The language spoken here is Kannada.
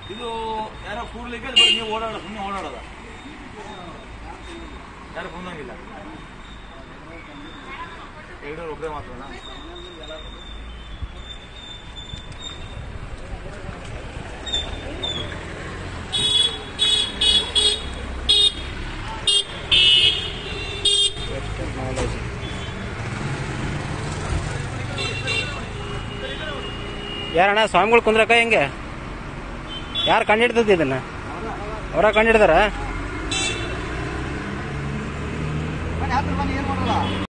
ಇದು ಯಾರೋ ಕೂಡ್ಲಿಕ್ಕೆ ಬರೀ ನೀವು ಓಡಾಡೋ ಸುಮ್ಮನೆ ಓಡಾಡೋದ ಯಾರು ಕುಂದಂಗಿಲ್ಲ ಎರಡು ಒಬ್ಬರೇ ಮಾತ್ರನಾ ಟೆಕ್ನಾಲಜಿ ಯಾರಣ್ಣ ಸ್ವಾಮಿಗಳು ಕುಂದ್ರಕ್ಕ ಹೆಂಗೆ ಯಾರು ಕಂಡಿಡ್ತದ ಇದನ್ನ ಅವರ ಕಂಡಿಡ್ದಾರ ಬನ್ನಿ ಹತ್ರ ಬನ್ನಿ ಏನು ಮಾಡಲ್ಲ